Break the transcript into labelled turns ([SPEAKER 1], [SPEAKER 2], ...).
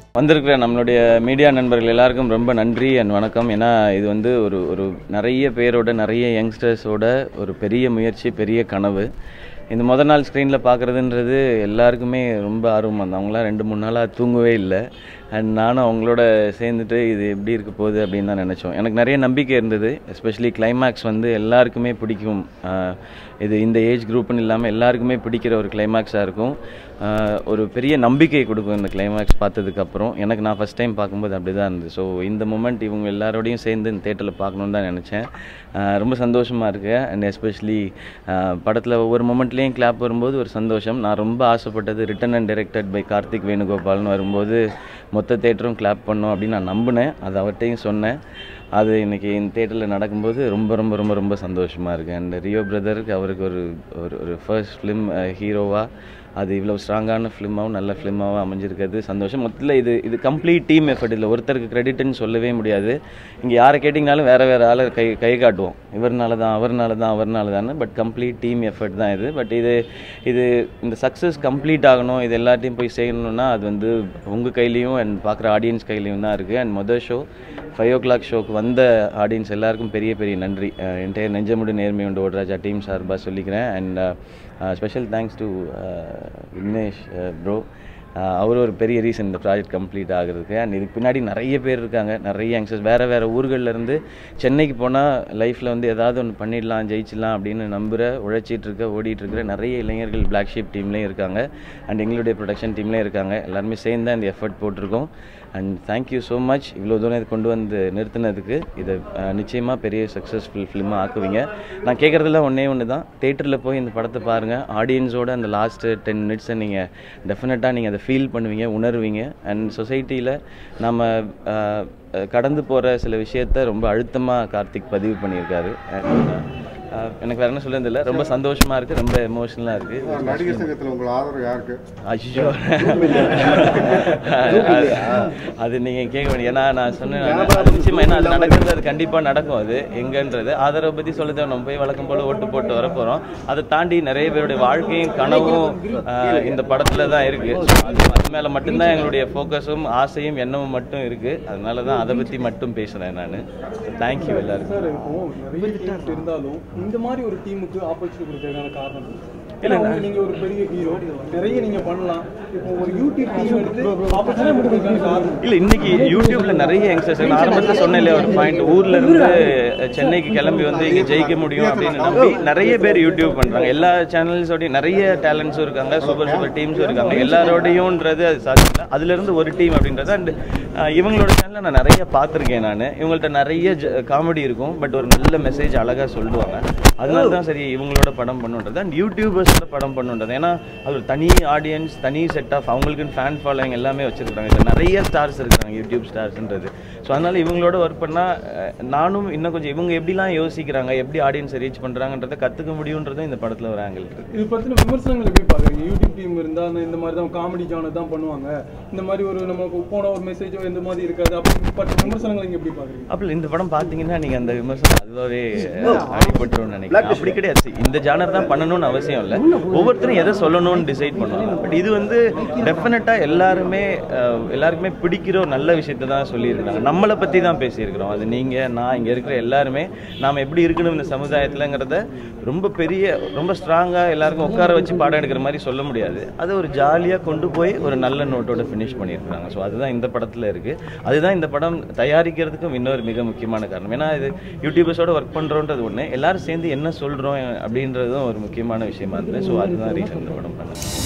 [SPEAKER 1] வந்திருக்கிற நம்மளுடைய மீடியா நண்பர்கள் எல்லாருக்கும் ரொம்ப நன்றி அண்ட் வணக்கம் ஏன்னா இது வந்து ஒரு ஒரு நிறைய பேரோட நிறைய யங்ஸ்டர்ஸோட ஒரு பெரிய முயற்சி பெரிய கனவு இந்த முத நாள் ஸ்க்ரீனில் பார்க்குறதுன்றது எல்லாருக்குமே ரொம்ப ஆர்வம் வந்தது அவங்களாம் ரெண்டு மூணு நாளாக தூங்கவே இல்லை அண்ட் நானும் அவங்களோட சேர்ந்துட்டு இது எப்படி இருக்க போகுது அப்படின்னு தான் நினச்சோம் எனக்கு நிறைய நம்பிக்கை இருந்தது எஸ்பெஷலி கிளைமேக்ஸ் வந்து எல்லாருக்குமே பிடிக்கும் ஆஹ் இது இந்த ஏஜ் குரூப்னு இல்லாமல் எல்லாருக்குமே பிடிக்கிற ஒரு கிளைமேக்ஸாக இருக்கும் ஆஹ் ஒரு பெரிய நம்பிக்கை கொடுக்கும் இந்த கிளைமேக்ஸ் பார்த்ததுக்கப்புறம் எனக்கு நான் ஃபஸ்ட் டைம் பார்க்கும்போது அப்படி தான் இருந்தது ஸோ இந்த மூமெண்ட் இவங்க எல்லாரோடையும் சேர்ந்து இந்த தேட்டரில் பார்க்கணுன்னு தான் நினச்சேன் ஆஹ் ரொம்ப சந்தோஷமாக இருக்கு அண்ட் எஸ்பெஷலி படத்தில் ஒவ்வொரு மூமெண்ட்லேயும் கிளாப் வரும்போது ஒரு சந்தோஷம் நான் ரொம்ப ஆசைப்பட்டது written and directed by Karthik வேணுகோபால்னு வரும்போது மொத்த தேட்டரும் கிளாப் பண்ணோம் அப்படின்னு நான் நம்பினேன் அது அவர்கிட்டையும் சொன்னேன் அது இன்னைக்கு இந்த தேட்டரில் நடக்கும்போது ரொம்ப ரொம்ப ரொம்ப ரொம்ப சந்தோஷமாக இருக்குது அண்ட் ரியோ பிரதருக்கு அவருக்கு ஒரு ஒரு ஒரு ஃபர்ஸ்ட் ஃபிலிம் ஹீரோவாக அது இவ்வளோ ஸ்ட்ராங்கான ஃபிலிமாகவும் நல்ல ஃபிலிமாகவும் அமைஞ்சிருக்கிறது சந்தோஷம் மொத்தத்தில் இது இது கம்ப்ளீட் டீம் எஃபர்ட் இல்லை ஒருத்தருக்கு கிரெடிட்னு சொல்லவே முடியாது இங்கே யாரை கேட்டிங்கனாலும் வேறு வேறு ஆளை கை கை காட்டுவோம் இவர்னால தான் அவர்னால தான் அவர்னால தான் பட் கம்ப்ளீட் டீம் எஃபர்ட் தான் இது பட் இது இது இந்த சக்ஸஸ் கம்ப்ளீட் ஆகணும் இது எல்லாத்தையும் போய் செய்யணும்னா அது வந்து உங்கள் கையிலையும் அண்ட் பார்க்குற ஆடியன்ஸ் கையிலையும் தான் இருக்குது அண்ட் மொதல் ஷோ ஃபைவ் ஓ கிளாக் ஷோக்கு வந்த ஆடியன்ஸ் எல்லாருக்கும் பெரிய பெரிய நன்றி என்டையர் நெஞ்சமுடு நேர்மை உண்டு ஓட்ராஜா டீம் சார்பாக சொல்லிக்கிறேன் and special thanks to Vignesh bro அவர் ஒரு பெரிய ரீசன் இந்த ப்ராஜெக்ட் கம்ப்ளீட் ஆகுறதுக்கு அண்ட் இதுக்கு பின்னாடி நிறைய பேர் இருக்காங்க நிறைய யங்ஸ்டர்ஸ் வேறு வேறு ஊர்கள்லேருந்து சென்னைக்கு போனால் லைஃப்பில் வந்து ஏதாவது ஒன்று பண்ணிடலாம் ஜெயிச்சிடலாம் அப்படின்னு நம்புகிற உழைச்சிட்டு இருக்க ஓடிட்டு இருக்கிற நிறைய இளைஞர்கள் பிளாக் ஷீப் டீம்லேயும் இருக்காங்க அண்ட் எங்களுடைய ப்ரொடக்ஷன் டீம்லேயும் இருக்காங்க எல்லாருமே சேர்ந்து தான் இந்த எஃபர்ட் போட்டிருக்கோம் அண்ட் தேங்க்யூ ஸோ மச் இவ்வளோ தூரம் இது கொண்டு வந்து நிறுத்தினதுக்கு இதை நிச்சயமாக பெரிய சக்ஸஸ்ஃபுல் ஃபிலிமாக ஆக்குவீங்க நான் கேட்குறதுல ஒன்றே ஒன்று தான் தேட்டரில் போய் இந்த படத்தை பாருங்கள் ஆடியன்ஸோட அந்த லாஸ்ட்டு டென் மினிட்ஸை நீங்கள் டெஃபினட்டாக நீங்கள் அதை ஃபீல் பண்ணுவீங்க உணர்வீங்க அண்ட் சொசைட்டியில் நம்ம அஹ், அஹ், கடந்து போகிற சில விஷயத்த ரொம்ப அழுத்தமாக கார்த்திக் பதிவு பண்ணியிருக்காரு அண்ட் எனக்கு வேறு என்ன சொல்லுறதில்ல ரொம்ப சந்தோஷமாக இருக்குது ரொம்ப எமோஷனலாக இருக்குது
[SPEAKER 2] நடிகர் சங்கத்தில் உங்கள் ஆதரவு யாருக்கு
[SPEAKER 1] ஐயோ அது நீங்க கேட்க வேண்டிய ஏன்னா நான் சொன்னேன் நானு, அது நிச்சயமா ஏன்னா அது நடக்கிறது அது கண்டிப்பா நடக்கும் அது எங்கன்றது ஆதரவை பத்தி சொல்ல தேவை நம்ம போய் வழக்கம் போல ஓட்டு போட்டு வர போறோம் அதை தாண்டி நிறைய பேருடைய வாழ்க்கையும் கனவும் ஆஹ், இந்த படத்துல தான் இருக்கு So, அது அது மேல மட்டும்தான் எங்களுடைய ஃபோக்கஸும் ஆசையும் எண்ணமும் மட்டும் இருக்கு அதனால தான் அதை பத்தி மட்டும் பேசுறேன் நான் தேங்க்யூ எல்லாருக்கும்
[SPEAKER 3] சார் இப்போ நிறைய டீம்ஸ் இருந்தாலும் இந்த மாதிரி ஒரு டீமுக்கு ஆப்பர்ச்சுனிட்டி கொடுக்கறதுக்கான காரணம் ஏன்னா உங்களுக்கு நீங்க ஒரு பெரிய ஹீரோ நிறைய நீங்க பண்ணலாம் இப்போ ஒரு யூடியூப் டீம் எடுத்து ஆப்பர்ச்சுனிட்டி கொடுக்கறதுக்கான காரணம்
[SPEAKER 1] இல்ல இன்னைக்கு யூடியூப்ல நிறைய யங்ஸ்டர்ஸ் நான் ஆரம்பத்துல சொன்னேன் இல்லையா ஒரு பாயிண்ட் ஊர்ல இருந்து சென்னைக்கு கிளம்பி வந்து இங்க ஜெயிக்க முடியும் அப்படின்னு நம்பி நிறைய பேர் யூடியூப் பண்றாங்க எல்லா சேனல்ஸோடய நிறைய டேலண்ட்ஸும் இருக்காங்க சூப்பர் சூப்பர் டீம்ஸும் இருக்காங்க எல்லாரோடையும்ன்றது அது சாத்தியம் இல்லை அதுல இருந்து ஒரு டீம் அப்படின்றது அண்ட் இவங்களோட சேனலை நான் நிறைய பார்த்துருக்கேன் நான் இவங்கள்ட்ட நிறைய காமெடி இருக்கும் பட் ஒரு நல்ல மெசேஜ் அழகா சொல்லுவாங்க அதனால தான் சரி இவங்களோட படம் பண்ணுன்றது அண்ட் யூடியூபர்ஸோட படம் பண்ணுன்றது ஏன்னா அது ஒரு தனி ஆடியன்ஸ் தனி செட் ஆஃப் அவங்களுக்குன்னு ஃபேன் ஃபாலோயிங் எல்லாமே வச்சிருக்காங்க இதுல நிறைய ஸ்டார்ஸ் இருக்காங்க யூடியூப் ஸ்டார்ஸ்ன்றது ஸோ அதனால இவங்களோட ஒர்க் பண்ணால் நானும் இன்னும் கொஞ்சம் இவங்க எப்படிலாம் யோசிக்கிறாங்க எப்படி ஆடியன்ஸை ரீச் பண்ணுறாங்கன்றதை கற்றுக்க முடியுன்றதும் இந்த படத்தில் ஒரு ஆங்கிள் இருக்கு
[SPEAKER 3] இது பத்தின விமர்சனங்கள் எப்படி பாக்குறீங்க யூடியூப் டீம் இருந்தா அந்த இந்த மாதிரி தான் காமெடி ஜானர் தான் பண்ணுவாங்க இந்த மாதிரி ஒரு நமக்கு போன ஒரு மெசேஜோ இந்த மாதிரி இருக்காது அப்படி பட்ட விமர்சனங்கள் நீங்க எப்படி பாக்குறீங்க
[SPEAKER 1] அப்படி இந்த படம் பார்த்தீங்கன்னா நீங்கள் அந்த விமர்சனம் அதுவாகவே அடிபட்டுரும்னு நினைக்கிறேன் அப்படி கிடையாது See, இந்த ஜானர் தான் பண்ணணும்னு அவசியம் இல்லை ஒவ்வொருத்தரும் எதை சொல்லணும்னு டிசைட் பண்ணுவாங்க பட் இது வந்து டெஃபினட்டாக எல்லாருமே அஹ், எல்லாருக்குமே பிடிக்கிற ஒரு நல்ல விஷயத்தை தான் சொல்லியிருக்காங்க நம்மளை பற்றி தான் பேசியிருக்கிறோம் அது நீங்கள் நான் இங்கே இருக்கிற எல்லாருமே நாம் எப்படி இருக்கணும் இந்த சமுதாயத்தில்ங்கிறத ரொம்ப பெரிய ரொம்ப ஸ்ட்ராங்காக எல்லாருக்கும் உட்கார வச்சு பாடம் எடுக்கிற மாதிரி சொல்ல முடியாது அதை ஒரு ஜாலியாக கொண்டு போய் ஒரு நல்ல நோட்டோட ஃபினிஷ் பண்ணியிருக்காங்க ஸோ அதுதான் இந்த படத்தில் இருக்குது அதுதான் இந்த படம் தயாரிக்கிறதுக்கும் இன்னொரு மிக முக்கியமான காரணம் ஏன்னா இது யூடியூபர்ஸோட ஒர்க் பண்ணுறோன்றது ஒன்று எல்லாரும் சேர்ந்து என்ன சொல்கிறோம் அப்படின்றதும் ஒரு முக்கியமான விஷயமா இருந்தது ஸோ அதுதான் ரீசன் இந்த படம் பண்ணேன்